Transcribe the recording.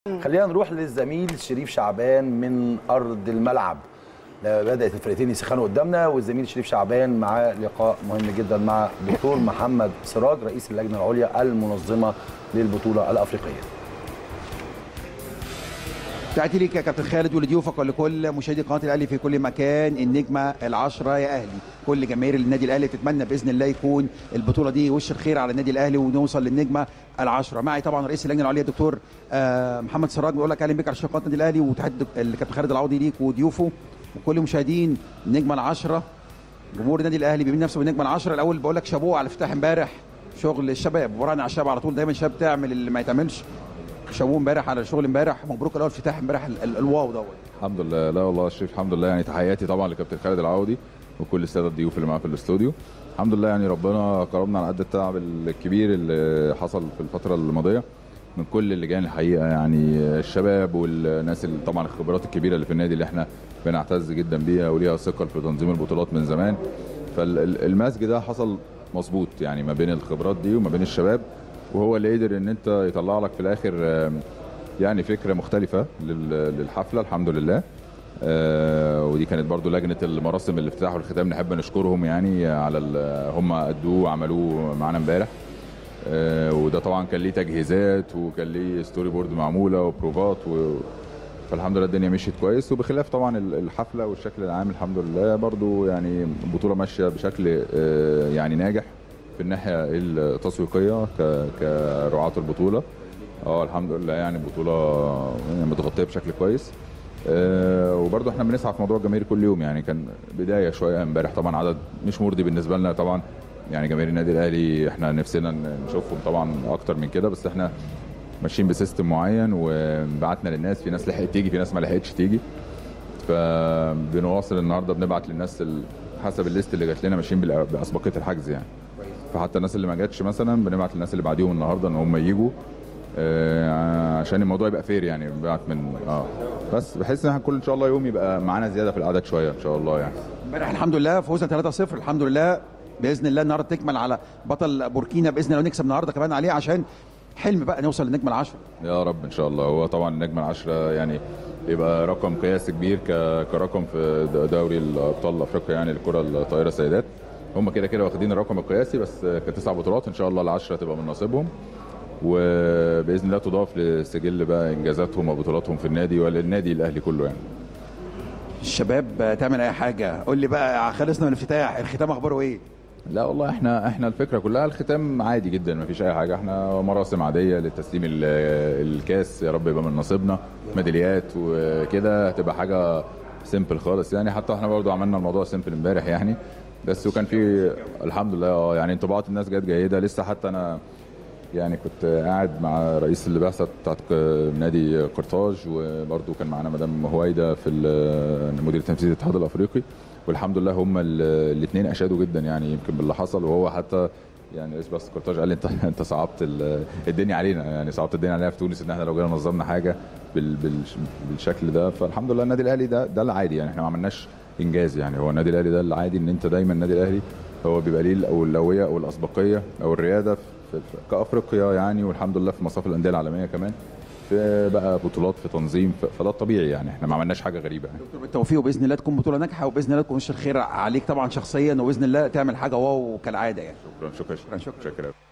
خلينا نروح للزميل شريف شعبان من ارض الملعب بدات الفرقتين يسخنوا قدامنا والزميل شريف شعبان معاه لقاء مهم جدا مع دكتور محمد سراج رئيس اللجنه العليا المنظمه للبطوله الافريقيه تحياتي ليك يا كابتن خالد ولضيوفك ولكل مشاهدي قناه الاهلي في كل مكان النجمه العشره يا اهلي كل جماهير النادي الاهلي تتمنى باذن الله يكون البطوله دي وش الخير على النادي الاهلي ونوصل للنجمه العشره معي طبعا رئيس اللجنه العليا الدكتور آه، محمد سراج بيقول لك اهلا بك على شاشه قناه النادي الاهلي وتحيه الدك- الكابتن خالد العوضي ليك وضيوفه وكل مشاهدين النجمه العشره جمهور النادي الاهلي بيمين نفسه بالنجمه العشره الاول بقول لك شابوه على افتتاح امبارح شغل الشباب ورانا على الشباب على طول دايما الشباب تعمل اللي ما يتعملش شابوه امبارح على الشغل امبارح مبروك الاول افتتاح امبارح ال- ال- الواو دوت الحمد لله لا والله يا شريف الحمد لله يعني تحياتي طبعا لكابتن خالد العوضي وكل الساده الضيوف اللي معاه في الاستوديو الحمد لله يعني ربنا كرمنا على قد التعب الكبير اللي حصل في الفتره الماضيه من كل اللجان الحقيقه يعني الشباب والناس اللي طبعا الخبرات الكبيره اللي في النادي اللي احنا بنعتز جدا بيها وليها ثقل في تنظيم البطولات من زمان فالمزج ده حصل مظبوط يعني ما بين الخبرات دي وما بين الشباب وهو اللي قدر ان انت يطلع لك في الاخر آم، يعني فكره مختلفه لل- للحفله الحمد لله آه، ودي كانت برضو لجنه المراسم الافتتاح والختام نحب نشكرهم يعني على ال- هم ادوه وعملوه معانا امبارح آه، وده طبعا كان ليه تجهيزات وكان ليه ستوري بورد معموله وبروفات و... فالحمد لله الدنيا مشيت كويس وبخلاف طبعا ال- الحفله والشكل العام الحمد لله برضو يعني البطوله ماشيه بشكل آه، يعني ناجح في الناحيه التسويقيه ك- كرعاه البطوله اه الحمد لله يعني البطوله يعني متغطيه بشكل كويس آه وبرضه احنا بنسعى في موضوع الجماهير كل يوم يعني كان بدايه شويه امبارح طبعا عدد مش مرضي بالنسبه لنا طبعا يعني جماهير النادي الاهلي احنا نفسنا نشوفهم طبعا اكتر من كده بس احنا ماشيين بسيستم معين وبعتنا للناس في ناس لحقت تيجي في ناس ما لحقتش تيجي فبنواصل النهارده بنبعت للناس ال- حسب الليست اللي جات لنا ماشيين بالأ- باسبقيه الحجز يعني فحتى الناس اللي ما جاتش مثلا بنبعت للناس اللي بعديهم النهارده ان هم يجوا آه، عشان الموضوع يبقى فير يعني بنبعت من اه بس بحيث ان احنا كل ان شاء الله يوم يبقى معانا زياده في العدد شويه ان شاء الله يعني امبارح الحمد لله فوزنا 3-0 الحمد لله باذن الله النهارده تكمل على بطل بوركينا باذن الله نكسب النهارده كمان عليه عشان حلم بقى نوصل للنجمه العشره يا رب ان شاء الله هو طبعا النجم العشرة يعني يبقى رقم قياسي كبير ك- كرقم في د- دوري الابطال افريقيا يعني الكره الطائره سيدات هم كده كده واخدين الرقم القياسي بس كتسع بطولات ان شاء الله العشرة تبقى من نصيبهم وباذن الله تضاف لسجل بقى انجازاتهم وبطولاتهم في النادي وللنادي الاهلي كله يعني الشباب تعمل اي حاجه قول لي بقى خلصنا من الافتتاح الختام اخباره ايه لا والله احنا احنا الفكره كلها الختام عادي جدا ما فيش اي حاجه احنا مراسم عاديه لتسليم ال- الكاس يا رب يبقى من نصيبنا ميداليات وكده هتبقى حاجه سيمبل خالص يعني حتى احنا برضو عملنا الموضوع سيمبل امبارح يعني بس وكان في الحمد لله اه يعني انطباعات الناس جت جيده لسه حتى انا يعني كنت قاعد مع رئيس البعثه بتاعت ك- نادي قرطاج وبرضه كان معانا مدام هويدا في ال- مدير تنفيذي الاتحاد الافريقي والحمد لله هم الاثنين اشادوا جدا يعني يمكن باللي حصل وهو حتى يعني رئيس بعثه قرطاج قال لي انت انت صعبت ال- الدنيا علينا يعني صعبت الدنيا علينا في تونس ان احنا لو جينا نظمنا حاجه بال بال بالشكل ده فالحمد لله النادي الاهلي ده ده العادي يعني احنا ما عملناش انجاز يعني هو النادي الاهلي ده العادي ان انت دايما النادي الاهلي هو بيبقى ليه الاولويه او الاسبقيه او الرياده في في- كافريقيا يعني والحمد لله في مصاف الانديه العالميه كمان في بقى بطولات في تنظيم ف- فده الطبيعي يعني احنا ما عملناش حاجه غريبه يعني دكتور بالتوفيق وباذن الله تكون بطوله ناجحه وباذن الله تكون وش الخير عليك طبعا شخصيا وباذن الله تعمل حاجه واو كالعاده يعني شكرا شكرا شكرا. شكرا